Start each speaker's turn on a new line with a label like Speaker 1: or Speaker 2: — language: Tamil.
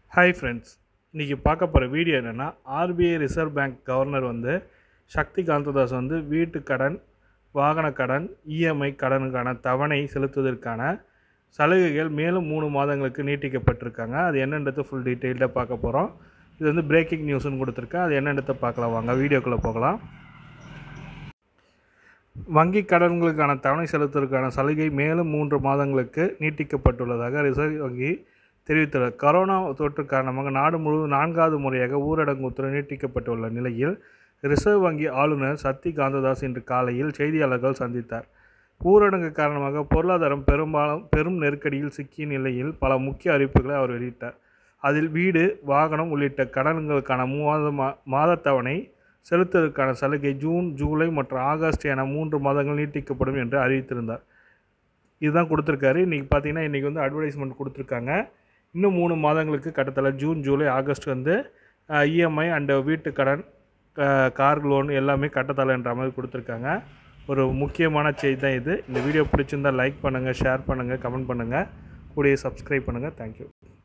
Speaker 1: ஹாய் ஃப்ரெண்ட்ஸ் இன்றைக்கி பார்க்க போகிற வீடியோ என்னென்னா ஆர்பிஐ ரிசர்வ் பேங்க் கவர்னர் வந்து சக்தி காந்ததாஸ் வந்து வீட்டு கடன் வாகன கடன் இஎம்ஐ கடனுக்கான தவணை செலுத்துவதற்கான சலுகைகள் மேலும் மூணு மாதங்களுக்கு நீட்டிக்கப்பட்டிருக்காங்க அது என்னன்றது ஃபுல் டீட்டெயில்டாக பார்க்க போகிறோம் இது வந்து பிரேக்கிங் நியூஸ்னு கொடுத்துருக்கேன் அது என்னன்றதை பார்க்கலாம் வாங்க வீடியோக்குள்ளே போகலாம் வங்கி கடன்களுக்கான தவணை செலுத்துவதற்கான சலுகை மேலும் மூன்று மாதங்களுக்கு நீட்டிக்கப்பட்டுள்ளதாக ரிசர்வ் வங்கி தெரிவித்துள்ளது கரோனா தொற்று காரணமாக நாடு முழுவதும் நான்காவது முறையாக ஊரடங்கு உத்தரவு நீட்டிக்கப்பட்டுள்ள நிலையில் ரிசர்வ் வங்கி ஆளுநர் சக்தி காந்ததாஸ் இன்று காலையில் செய்தியாளர்கள் சந்தித்தார் ஊரடங்கு காரணமாக பொருளாதாரம் பெரும்பாலும் பெரும் நெருக்கடியில் சிக்கிய நிலையில் பல முக்கிய அறிவிப்புகளை அவர் வெளியிட்டார் அதில் வீடு வாகனம் உள்ளிட்ட கடன்களுக்கான மூவாத மா மாதத் தவணை செலுத்துவதற்கான சலுகை ஜூன் ஜூலை மற்றும் ஆகஸ்ட் என மூன்று மாதங்கள் நீட்டிக்கப்படும் என்று அறிவித்திருந்தார் இதுதான் கொடுத்துருக்காரு இன்றைக்கி பார்த்தீங்கன்னா இன்றைக்கி வந்து அட்வர்டைஸ்மெண்ட் கொடுத்துருக்காங்க இன்னும் மூணு மாதங்களுக்கு கட்டத்தில் ஜூன் ஜூலை ஆகஸ்ட் வந்து இஎம்ஐ அண்டு வீட்டு கடன் கார் லோன் எல்லாமே கட்டத்தலைன்ற மாதிரி கொடுத்துருக்காங்க ஒரு முக்கியமான செய்தி தான் இது இந்த வீடியோ பிடிச்சிருந்தால் லைக் பண்ணுங்கள் ஷேர் பண்ணுங்கள் கமெண்ட் பண்ணுங்கள் கூடிய சப்ஸ்கிரைப் பண்ணுங்கள் தேங்க்யூ